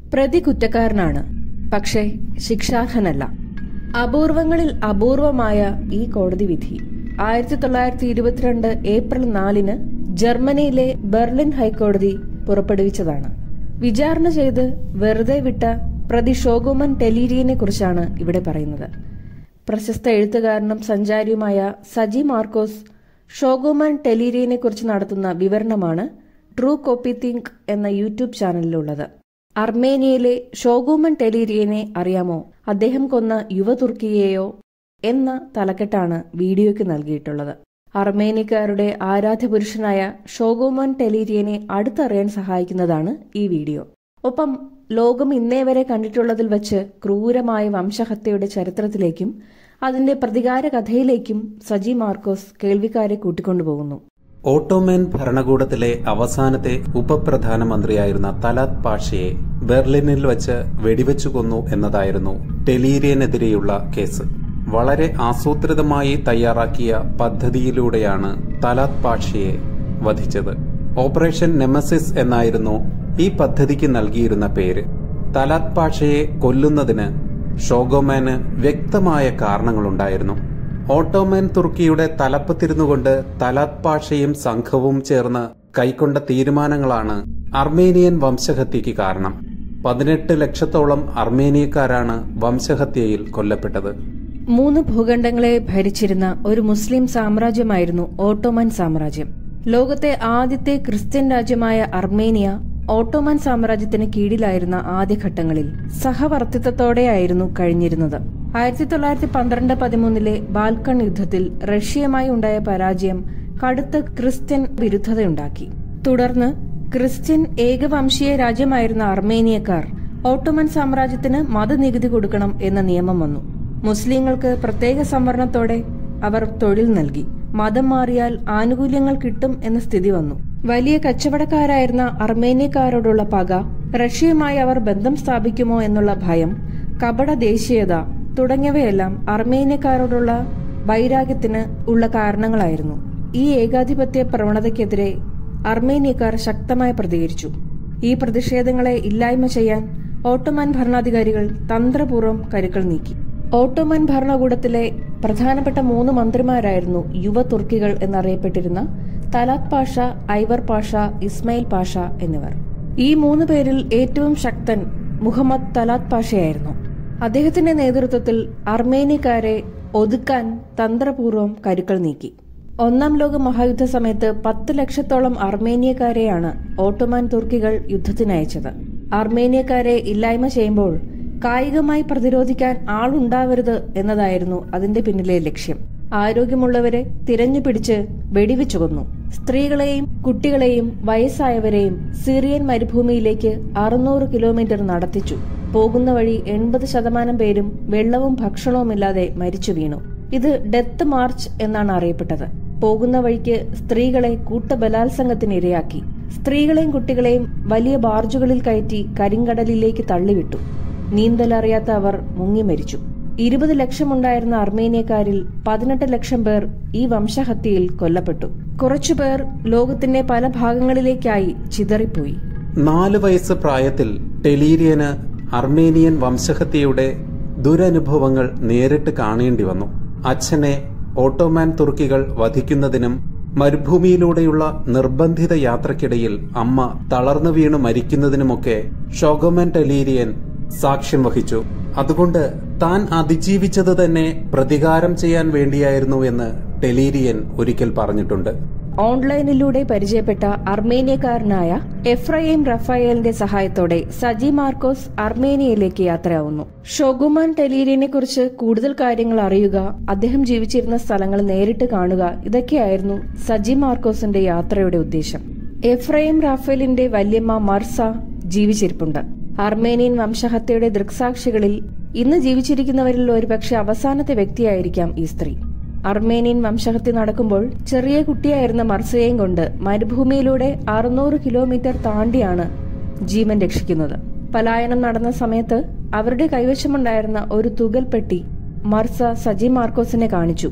പ്രതി കുറ്റക്കാരനാണ് പക്ഷേ ശിക്ഷാർഹനല്ല അപൂർവങ്ങളിൽ അപൂർവമായ ഈ കോടതി വിധി ആയിരത്തി തൊള്ളായിരത്തി ഇരുപത്തിരണ്ട് ഏപ്രിൽ നാലിന് ജർമ്മനിയിലെ ബെർലിൻ ഹൈക്കോടതി പുറപ്പെടുവിച്ചതാണ് വിചാരണ ചെയ്ത് വെറുതെ വിട്ട പ്രതി ഷോഗോമൻ ടെലീരിയനെ കുറിച്ചാണ് ഇവിടെ പറയുന്നത് പ്രശസ്ത എഴുത്തുകാരനും സഞ്ചാരിയുമായ സജി മാർക്കോസ് ഷോഗോമൻ ടെലീരിയനെ കുറിച്ച് നടത്തുന്ന വിവരണമാണ് ട്രൂ കോപ്പി തിങ്ക് എന്ന യൂട്യൂബ് ചാനലിലുള്ളത് അർമേനിയയിലെ ഷോഗോമൻ ടെലീരിയനെ അറിയാമോ അദ്ദേഹം കൊന്ന യുവ തുർക്കിയെയോ എന്ന തലക്കെട്ടാണ് വീഡിയോയ്ക്ക് നൽകിയിട്ടുള്ളത് അർമേനിയക്കാരുടെ ആരാധ്യപുരുഷനായ ഷോഗോമൻ ടെലീരിയനെ അടുത്തറിയാൻ സഹായിക്കുന്നതാണ് ഈ വീഡിയോ ഒപ്പം ലോകം ഇന്നേ വരെ കണ്ടിട്ടുള്ളതിൽ വച്ച് ക്രൂരമായ വംശഹത്യയുടെ ചരിത്രത്തിലേക്കും അതിന്റെ പ്രതികാര കഥയിലേക്കും സജി മാർക്കോസ് കേൾവിക്കാരെ കൂട്ടിക്കൊണ്ടുപോകുന്നു ഓട്ടോമൻ ഭരണകൂടത്തിലെ അവസാനത്തെ ഉപപ്രധാനമന്ത്രിയായിരുന്ന തലാത് പാഷയെ ബെർലിനിൽ വച്ച് വെടിവെച്ചു കൊന്നു എന്നതായിരുന്നു ടെലീരിയനെതിരെയുള്ള കേസ് വളരെ ആസൂത്രിതമായി തയ്യാറാക്കിയ പദ്ധതിയിലൂടെയാണ് തലാത് പാഷയെ വധിച്ചത് ഓപ്പറേഷൻ നെമസിസ് എന്നായിരുന്നു ഈ പദ്ധതിക്ക് നൽകിയിരുന്ന പേര് തലാത് പാഷയെ കൊല്ലുന്നതിന് ഷോഗോമാന് വ്യക്തമായ കാരണങ്ങളുണ്ടായിരുന്നു ഓട്ടോമൻ തുർക്കിയുടെ തലപ്പത്തിരുന്നുകൊണ്ട് തലാത് പാഷയും സംഘവും ചേർന്ന് കൈക്കൊണ്ട തീരുമാനങ്ങളാണ് അർമേനിയൻ വംശഹത്യക്ക് കാരണം പതിനെട്ട് ലക്ഷത്തോളം അർമേനിയക്കാരാണ് വംശഹത്യയിൽ കൊല്ലപ്പെട്ടത് മൂന്ന് ഭൂഖണ്ഡങ്ങളെ ഭരിച്ചിരുന്ന ഒരു മുസ്ലിം സാമ്രാജ്യമായിരുന്നു ഓട്ടോമൻ സാമ്രാജ്യം ലോകത്തെ ആദ്യത്തെ ക്രിസ്ത്യൻ രാജ്യമായ അർമേനിയ ഓട്ടോമൻ സാമ്രാജ്യത്തിന് കീഴിലായിരുന്ന ആദ്യഘട്ടങ്ങളിൽ സഹവർത്തിത്വത്തോടെയായിരുന്നു കഴിഞ്ഞിരുന്നത് ആയിരത്തി തൊള്ളായിരത്തി പന്ത്രണ്ട് പതിമൂന്നിലെ ബാൽക്കൺ യുദ്ധത്തിൽ റഷ്യയുമായി ഉണ്ടായ പരാജയം കടുത്ത ക്രിസ്ത്യൻ വിരുദ്ധതയുണ്ടാക്കി തുടർന്ന് ക്രിസ്ത്യൻ ഏകവംശീയ രാജ്യമായിരുന്ന അർമേനിയക്കാർ ഓട്ടോമൻ സാമ്രാജ്യത്തിന് മതനികുതി കൊടുക്കണം എന്ന നിയമം വന്നു മുസ്ലിങ്ങൾക്ക് പ്രത്യേക സംവരണത്തോടെ അവർ തൊഴിൽ നൽകി മതം മാറിയാൽ ആനുകൂല്യങ്ങൾ കിട്ടും എന്ന സ്ഥിതി വന്നു വലിയ കച്ചവടക്കാരായിരുന്ന അർമേനിയക്കാരോടുള്ള പക റഷ്യയുമായി അവർ ബന്ധം സ്ഥാപിക്കുമോ എന്നുള്ള ഭയം കപട ദേശീയത തുടങ്ങിയവയെല്ലാം അർമേനിയക്കാരോടുള്ള വൈരാഗ്യത്തിന് ഉള്ള കാരണങ്ങളായിരുന്നു ഈ ഏകാധിപത്യ പ്രവണതയ്ക്കെതിരെ അർമേനിയക്കാർ ശക്തമായി പ്രതികരിച്ചു ഈ പ്രതിഷേധങ്ങളെ ഇല്ലായ്മ ചെയ്യാൻ ഓട്ടോമൻ ഭരണാധികാരികൾ തന്ത്രപൂർവ്വം കരുക്കൾ നീക്കി ഓട്ടോമൻ ഭരണകൂടത്തിലെ പ്രധാനപ്പെട്ട മൂന്ന് മന്ത്രിമാരായിരുന്നു യുവ തുർക്കികൾ എന്നറിയപ്പെട്ടിരുന്ന തലാത് പാഷ ഐവർ പാഷ ഇസ്മായിൽ പാഷ എന്നിവർ ഈ മൂന്ന് പേരിൽ ഏറ്റവും ശക്തൻ മുഹമ്മദ് തലാത് പാഷയായിരുന്നു അദ്ദേഹത്തിന്റെ നേതൃത്വത്തിൽ അർമേനിയക്കാരെ ഒതുക്കാൻ തന്ത്രപൂർവ്വം കരുക്കൾ നീക്കി ഒന്നാം ലോക മഹായുദ്ധ സമയത്ത് പത്ത് ലക്ഷത്തോളം അർമേനിയക്കാരെയാണ് ഓട്ടോമാൻ തുർക്കികൾ യുദ്ധത്തിനയച്ചത് അർമേനിയക്കാരെ ഇല്ലായ്മ ചെയ്യുമ്പോൾ കായികമായി പ്രതിരോധിക്കാൻ ആളുണ്ടാവരുത് എന്നതായിരുന്നു അതിന്റെ പിന്നിലെ ലക്ഷ്യം ആരോഗ്യമുള്ളവരെ തിരഞ്ഞു പിടിച്ച് വെടിവെച്ചു കൊന്നു സ്ത്രീകളെയും കുട്ടികളെയും വയസ്സായവരെയും സിറിയൻ മരുഭൂമിയിലേക്ക് അറുന്നൂറ് കിലോമീറ്റർ നടത്തിച്ചു പോകുന്ന വഴി എൺപത് ശതമാനം പേരും വെള്ളവും ഭക്ഷണവുമില്ലാതെ മരിച്ചു വീണു ഇത് ഡെത്ത് മാർച്ച് എന്നാണ് അറിയപ്പെട്ടത് പോകുന്ന വഴിക്ക് സ്ത്രീകളെ കൂട്ടബലാത്സംഗത്തിന് ഇരയാക്കി സ്ത്രീകളെയും കുട്ടികളെയും വലിയ ബാർജുകളിൽ കയറ്റി കരിങ്കടലിലേക്ക് തള്ളിവിട്ടു നീന്തലറിയാത്ത അവർ മുങ്ങി മരിച്ചു ഇരുപത് ലക്ഷമുണ്ടായിരുന്ന അർമേനിയക്കാരിൽ പതിനെട്ട് ലക്ഷം പേർ ഈ വംശഹത്യയിൽ കൊല്ലപ്പെട്ടു കുറച്ചുപേർ ലോകത്തിന്റെ പല ഭാഗങ്ങളിലേക്കായി ചിതറിപ്പോയി നാല് വയസ്സ് പ്രായത്തിൽ ടെലീരിയന് അർമേനിയൻ വംശഹത്യയുടെ ദുരനുഭവങ്ങൾ നേരിട്ട് കാണേണ്ടി വന്നു അച്ഛനെ ഓട്ടോമാൻ തുർക്കികൾ വധിക്കുന്നതിനും മരുഭൂമിയിലൂടെയുള്ള നിർബന്ധിത യാത്രക്കിടയിൽ അമ്മ തളർന്നു വീണു മരിക്കുന്നതിനുമൊക്കെ ഷോഗോമാൻ ടെലീരിയൻ സാക്ഷ്യം വഹിച്ചു അതുകൊണ്ട് താൻ അതിജീവിച്ചത് തന്നെ പ്രതികാരം ചെയ്യാൻ വേണ്ടിയായിരുന്നു എന്ന് ടെലീരിയൻ ഒരിക്കൽ പറഞ്ഞിട്ടുണ്ട് ഓൺലൈനിലൂടെ പരിചയപ്പെട്ട അർമേനിയക്കാരനായ എഫ്രൈം റഫായേലിന്റെ സഹായത്തോടെ സജി മാർക്കോസ് അർമേനിയയിലേക്ക് യാത്രയാവുന്നു ഷോഗുമാൻ ടെലീരിയനെ കുറിച്ച് കൂടുതൽ കാര്യങ്ങൾ അറിയുക അദ്ദേഹം ജീവിച്ചിരുന്ന സ്ഥലങ്ങൾ നേരിട്ട് കാണുക ഇതൊക്കെയായിരുന്നു സജി മാർക്കോസിന്റെ യാത്രയുടെ ഉദ്ദേശം എഫ്രൈം റാഫേലിന്റെ വല്യമ്മ മർസ ജീവിച്ചിരിപ്പുണ്ട് അർമേനിയൻ വംശഹത്യയുടെ ദൃക്സാക്ഷികളിൽ ഇന്ന് ജീവിച്ചിരിക്കുന്നവരിൽ ഒരുപക്ഷെ അവസാനത്തെ വ്യക്തിയായിരിക്കാം ഈ സ്ത്രീ അർമേനിയൻ വംശഹത്യ നടക്കുമ്പോൾ ചെറിയ കുട്ടിയായിരുന്ന മർസയെയും കൊണ്ട് മരുഭൂമിയിലൂടെ അറുന്നൂറ് കിലോമീറ്റർ താണ്ടിയാണ് ജീവൻ രക്ഷിക്കുന്നത് പലായനം നടന്ന സമയത്ത് അവരുടെ കൈവശമുണ്ടായിരുന്ന ഒരു തുകൽ പെട്ടി മർസ സജി മാർക്കോസിനെ കാണിച്ചു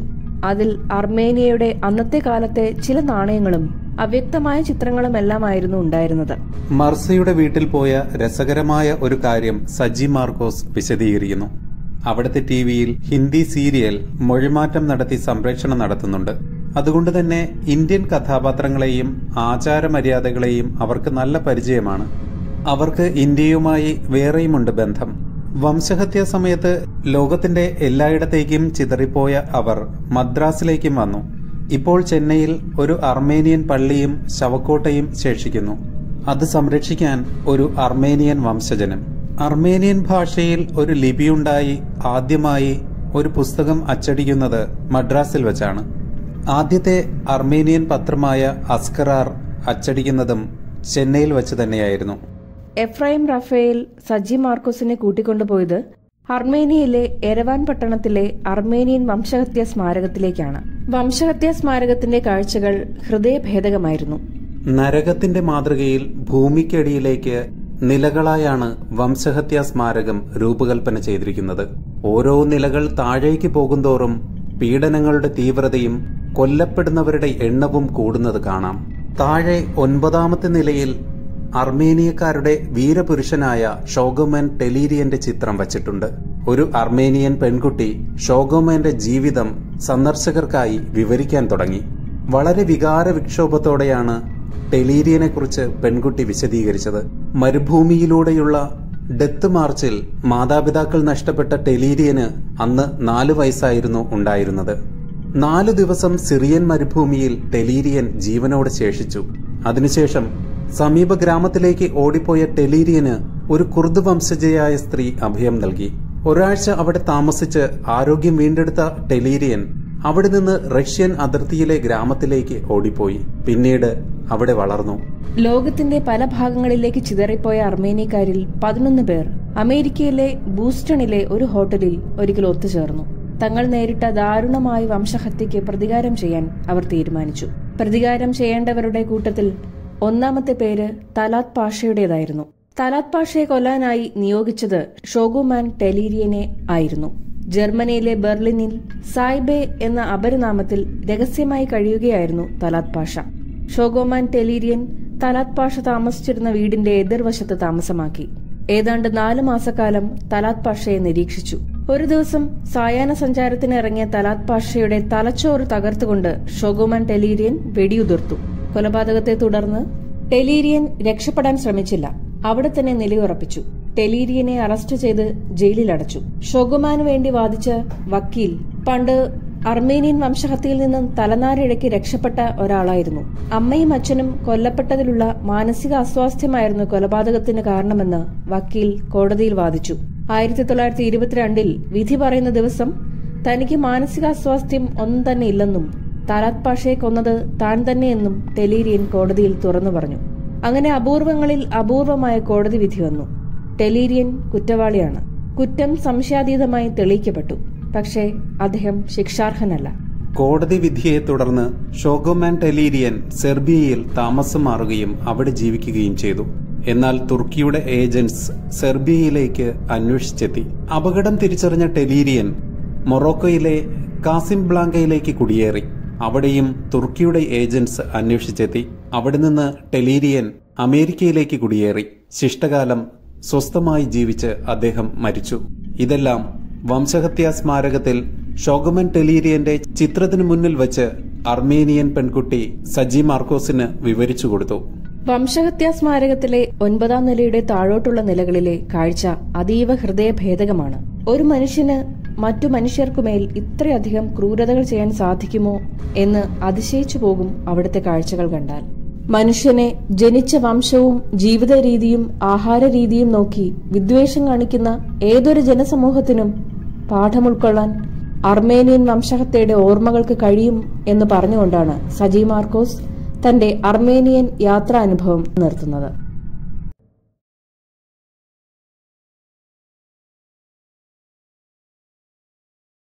അതിൽ അർമേനിയയുടെ അന്നത്തെ കാലത്തെ ചില നാണയങ്ങളും അവ്യക്തമായ ചിത്രങ്ങളുമെല്ലാമായിരുന്നു ഉണ്ടായിരുന്നത് മർസയുടെ വീട്ടിൽ പോയ രസകരമായ ഒരു കാര്യം സജി മാർക്കോസ് വിശദീകരിക്കുന്നു അവിടുത്തെ ടി വിയിൽ ഹിന്ദി സീരിയൽ മൊഴിമാറ്റം നടത്തി സംപ്രേഷണം നടത്തുന്നുണ്ട് അതുകൊണ്ട് തന്നെ ഇന്ത്യൻ കഥാപാത്രങ്ങളെയും ആചാരമര്യാദകളെയും അവർക്ക് നല്ല പരിചയമാണ് അവർക്ക് ഇന്ത്യയുമായി വേറെയുമുണ്ട് ബന്ധം വംശഹത്യാ സമയത്ത് ലോകത്തിന്റെ എല്ലായിടത്തേക്കും ചിതറിപ്പോയ അവർ മദ്രാസിലേക്കും വന്നു ഇപ്പോൾ ചെന്നൈയിൽ ഒരു അർമേനിയൻ പള്ളിയും ശവക്കോട്ടയും ശേഷിക്കുന്നു അത് സംരക്ഷിക്കാൻ ഒരു അർമേനിയൻ വംശജനും അർമേനിയൻ ഭാഷയിൽ ഒരു ലിപിയുണ്ടായി ആദ്യമായി ഒരു പുസ്തകം അച്ചടിക്കുന്നത് മദ്രാസിൽ വെച്ചാണ് ആദ്യത്തെ അർമേനിയൻ പത്രമായ അസ്കറാർ അച്ചടിക്കുന്നതും ചെന്നൈയിൽ വെച്ച് തന്നെയായിരുന്നു എഫ്രൈം റഫേൽ സജി മാർക്കോസിനെ കൂട്ടിക്കൊണ്ടുപോയത് അർമേനിയയിലെ എരവാൻ പട്ടണത്തിലെ അർമേനിയൻ വംശഹത്യാ സ്മാരകത്തിലേക്കാണ് വംശഹത്യാ സ്മാരകത്തിന്റെ കാഴ്ചകൾ ഹൃദയഭേദകമായിരുന്നു നരകത്തിന്റെ മാതൃകയിൽ ഭൂമിക്കടിയിലേക്ക് നിലകളായാണ് വംശഹത്യാ സ്മാരകം രൂപകൽപ്പന ചെയ്തിരിക്കുന്നത് ഓരോ നിലകൾ താഴേക്ക് പോകുന്തോറും പീഡനങ്ങളുടെ തീവ്രതയും കൊല്ലപ്പെടുന്നവരുടെ എണ്ണവും കൂടുന്നത് കാണാം താഴെ ഒൻപതാമത്തെ നിലയിൽ അർമേനിയക്കാരുടെ വീരപുരുഷനായ ഷോഗോമൻ ടെലീരിയന്റെ ചിത്രം വച്ചിട്ടുണ്ട് ഒരു അർമേനിയൻ പെൺകുട്ടി ഷോഗോമന്റെ ജീവിതം സന്ദർശകർക്കായി വിവരിക്കാൻ തുടങ്ങി വളരെ വികാര വിക്ഷോഭത്തോടെയാണ് ടെലീരിയനെ കുറിച്ച് പെൺകുട്ടി വിശദീകരിച്ചത് മരുഭൂമിയിലൂടെയുള്ള ഡെത്ത് മാർച്ചിൽ മാതാപിതാക്കൾ നഷ്ടപ്പെട്ട ടെലീരിയന് അന്ന് നാലു വയസ്സായിരുന്നു ഉണ്ടായിരുന്നത് നാലു ദിവസം സിറിയൻ മരുഭൂമിയിൽ ടെലീരിയൻ ജീവനോടെ ശേഷിച്ചു അതിനുശേഷം സമീപ ഗ്രാമത്തിലേക്ക് ഓടിപ്പോയ ടെലീരിയന് ഒരു കുർദ് വംശജയായ സ്ത്രീ അഭയം നൽകി ഒരാഴ്ച അവിടെ താമസിച്ച് ആരോഗ്യം വീണ്ടെടുത്ത ടെലീരിയൻ അവിടെ നിന്ന് റഷ്യൻ അതിർത്തിയിലെ ഗ്രാമത്തിലേക്ക് ഓടിപ്പോയി പിന്നീട് അവിടെ വളർന്നു ലോകത്തിന്റെ പല ഭാഗങ്ങളിലേക്ക് ചിതറിപ്പോയ അർമേനിയക്കാരിൽ പതിനൊന്ന് പേർ അമേരിക്കയിലെ ബൂസ്റ്റണിലെ ഒരു ഹോട്ടലിൽ ഒരിക്കൽ ഒത്തുചേർന്നു തങ്ങൾ നേരിട്ട ദാരുണമായ വംശഹത്യയ്ക്ക് പ്രതികാരം ചെയ്യാൻ അവർ തീരുമാനിച്ചു പ്രതികാരം ചെയ്യേണ്ടവരുടെ കൂട്ടത്തിൽ ഒന്നാമത്തെ പേര് തലാത് പാഷയുടേതായിരുന്നു തലാത് പാഷയെ കൊല്ലാനായി നിയോഗിച്ചത് ഷോഗുമാൻ ടെലീരിയനെ ആയിരുന്നു ജർമ്മനിയിലെ ബെർലിനിൽ സായ്ബെ എന്ന അപരനാമത്തിൽ രഹസ്യമായി കഴിയുകയായിരുന്നു തലാത് പാഷ ഷോഗോമാൻ ടെലീരിയൻ തലാത് പാഷ താമസിച്ചിരുന്ന വീടിന്റെ എതിർവശത്ത് താമസമാക്കി ഏതാണ്ട് നാലു മാസക്കാലം തലാത് പാഷയെ നിരീക്ഷിച്ചു ഒരു ദിവസം സായാഹ്ന സഞ്ചാരത്തിന് ഇറങ്ങിയ തലാത് പാഷയുടെ തലച്ചോറ് തകർത്തുകൊണ്ട് ഷോഗോമാൻ ടെലീരിയൻ വെടിയുതിർത്തു കൊലപാതകത്തെ തുടർന്ന് ടെലീരിയൻ രക്ഷപ്പെടാൻ ശ്രമിച്ചില്ല അവിടെ തന്നെ നിലയുറപ്പിച്ചു ടെലീരിയനെ അറസ്റ്റ് ചെയ്ത് ജയിലിലടച്ചു ഷോഗുമാന് വേണ്ടി വാദിച്ച വക്കീൽ പണ്ട് അർമേനിയൻ വംശഹത്യയിൽ നിന്നും തലനാരിഴയ്ക്ക് രക്ഷപ്പെട്ട ഒരാളായിരുന്നു അമ്മയും അച്ഛനും കൊല്ലപ്പെട്ടതിലുള്ള മാനസിക അസ്വാസ്ഥ്യമായിരുന്നു കൊലപാതകത്തിന് കാരണമെന്ന് വക്കീൽ കോടതിയിൽ വാദിച്ചു ആയിരത്തി തൊള്ളായിരത്തി ഇരുപത്തിരണ്ടിൽ വിധി പറയുന്ന ദിവസം തനിക്ക് മാനസിക അസ്വാസ്ഥ്യം ഒന്നും തന്നെ ഇല്ലെന്നും താലാത് പാഷയെ കൊന്നത് താൻ തന്നെയെന്നും ടെലീരിയൻ കോടതിയിൽ തുറന്നു പറഞ്ഞു അങ്ങനെ അപൂർവങ്ങളിൽ അപൂർവമായ കോടതി വിധി വന്നു ടെലീരിയൻ കുറ്റവാളിയാണ് കുറ്റം സംശയാതീതമായി തെളിയിക്കപ്പെട്ടു പക്ഷേ അദ്ദേഹം ശിക്ഷാർഹനല്ല കോടതി വിധിയെ തുടർന്ന് ഷോഗോമാൻ ടെലീരിയൻ സെർബിയയിൽ താമസം മാറുകയും അവിടെ ജീവിക്കുകയും ചെയ്തു എന്നാൽ തുർക്കിയുടെ ഏജന്റ്സ് സെർബിയയിലേക്ക് അന്വേഷിച്ചെത്തി അപകടം തിരിച്ചറിഞ്ഞ ടെലീരിയൻ മൊറോക്കോയിലെ കാസിം ബ്ലാങ്കയിലേക്ക് കുടിയേറി അവിടെയും തുർക്കിയുടെ ഏജന്റ്സ് അന്വേഷിച്ചെത്തി അവിടെ നിന്ന് ടെലീരിയൻ അമേരിക്കയിലേക്ക് കുടിയേറി ശിഷ്ടകാലം സ്വസ്ഥമായി ജീവിച്ച് അദ്ദേഹം മരിച്ചു ഇതെല്ലാം വംശഹത്യാ സ്മാരകത്തിൽ ഷോഗമൻ ടെലീരിയന്റെ ചിത്രത്തിനു മുന്നിൽ വച്ച് അർമേനിയൻ പെൺകുട്ടി സജി മാർക്കോസിന് വിവരിച്ചു കൊടുത്തു വംശഹത്യാ സ്മാരകത്തിലെ ഒൻപതാം നിലയുടെ താഴോട്ടുള്ള നിലകളിലെ കാഴ്ച അതീവ ഹൃദയഭേദകമാണ് ഒരു മനുഷ്യന് മറ്റു മനുഷ്യർക്കുമേൽ ഇത്രയധികം ക്രൂരതകൾ ചെയ്യാൻ സാധിക്കുമോ എന്ന് അതിശയിച്ചു പോകും അവിടുത്തെ കാഴ്ചകൾ കണ്ടാൽ മനുഷ്യനെ ജനിച്ച വംശവും ജീവിത രീതിയും ആഹാര രീതിയും നോക്കി വിദ്വേഷം കാണിക്കുന്ന ഏതൊരു ജനസമൂഹത്തിനും പാഠം ഉൾക്കൊള്ളാൻ അർമേനിയൻ വംശഹത്യയുടെ ഓർമ്മകൾക്ക് കഴിയും എന്ന് പറഞ്ഞുകൊണ്ടാണ് സജി മാർക്കോസ് തന്റെ അർമേനിയൻ യാത്രാനുഭവം നിർത്തുന്നത്